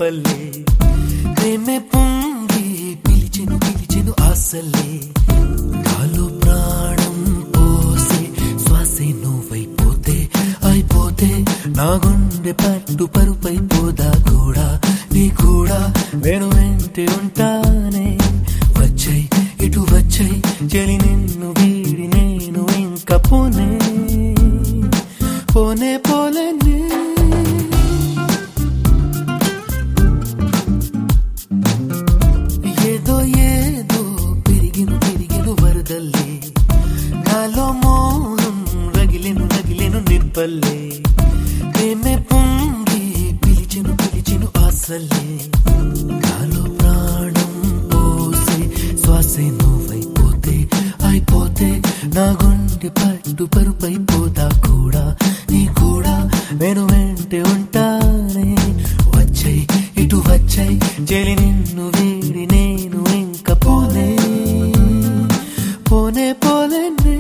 నిప్పల్లే ప్రేమే పొంగి పిలిచెను పిలిచెను ఆశలే నాలో ప్రాణం పోసే శ్వాసే నువ్వైపోతే అయిపోతే నా గుండె పట్టు పరుపైపోదా కూడా నీ కూడా నేను వెంటే ఉంటానే వచ్చై ఇటు వచ్చై చెలి నిన్ను వీడి నేను ఇంకా పోనే పోనే పోలేనే ఏదో ఏదో పెరిగిను పెరిగిను వరదల్లే నాలో మోహం రగిలెను రగిలెను నిప్పల్లే ప్రేమే పొంగి పిలిచెను పిలిచెను ఆశలే నాలో ప్రాణం పోసే శ్వాసే నువ్వైపోతే అయిపోతే నా గుండె పట్టు పరుపైపోతా కూడా నీ కూడా నేను వెంటే ఉంటానే వచ్చై ఇటు వచ్చై చెలి నిన్ను వీడి నేను ఇంకా పోనే పోనే పోలేనే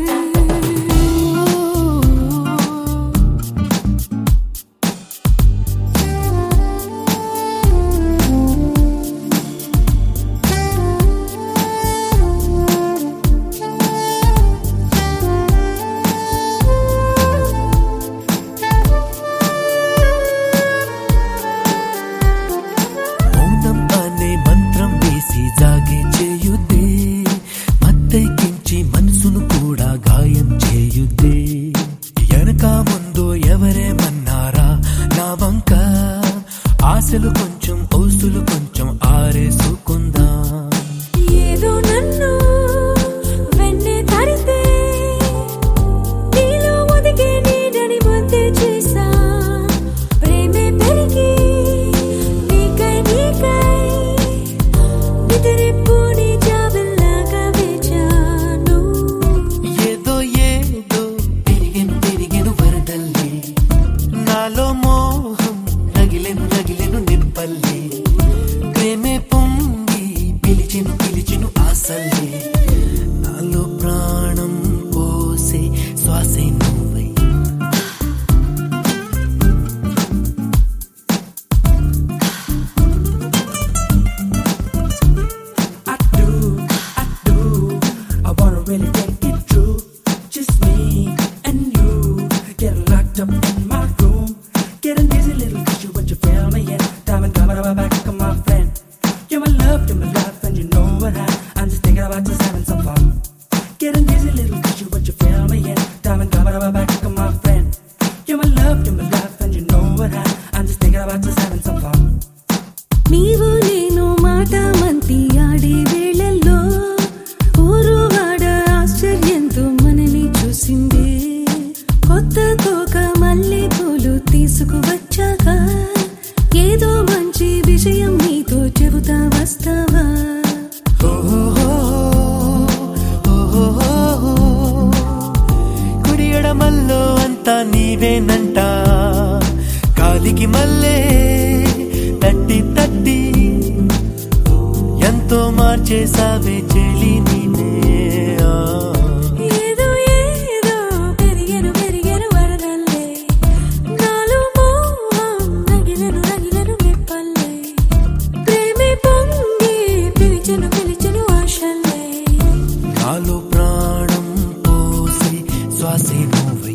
మౌనం అనే మంత్రం వేసి జాగే చేయుద్దే మత్తెక్కించి మనసును కూడా గాయం చేయుద్దే వెనక ముందు ఎవరేమన్నారా నా వంక ఆశలు కొంచెం ఔసులు కొంచెం ఆరేసుకుందాం ఏదో నన్ను వెన్నే తడితే నీలో ఒదిగే నీడని ముద్దే చేసా ప్రేమే పెరిగి నీకై నీకై నిద్రెప్పుని జాబిల్లాగా వేచాను ఏదో ఏదో పెరిగెను పెరిగెను వరదల్లే నాలో మోహం రగిలెను రగిలెను నిప్పల్లే ప్రేమే పొంగి పిలిచెను పిలిచెను ఆశల్లే నాలో ప్రాణం పోసే శ్వాసే నువ్వై I do, I do. I wanna really take it true. Just me and you. Getting locked up in my room. Getting dizzy, little cause you what you feel me in. Diamond coming to my back, come on, friend. You're my love, you're my life, and you know what I. I'm just thinking about just having some fun. Getting dizzy, little cause you what you feel me in. Diamond coming to my back, come on, friend. You're my love, you're my life, and you know what I. I'm just thinking about just having some fun. నీవు నేను మాట మంతి ఆడే వేళల్లో ఊరు వాడ ఆశ్చర్యంతో మనని చూసింది కొత్త తోక మల్లె పూలు తీసుకువచ్చాక ఏదో మంచి విషయం నీతో చెబుతా వస్తావా కుడి ఎడమల్లో అంతా నీవేనంట కాలికి మల్లే తట్టి తట్టి ఎంతో మార్చేసావే చెలి నీనే ఆ. ఏదో ఏదో పెరిగెను పెరిగెను వరదల్లే నాలో మోహం రగిలెను రగిలెను నిప్పల్లే ప్రేమే పొంగి పిలిచెను పిలిచెను ఆశల్లే నాలో ప్రాణం పోసే శ్వాసే నువ్వే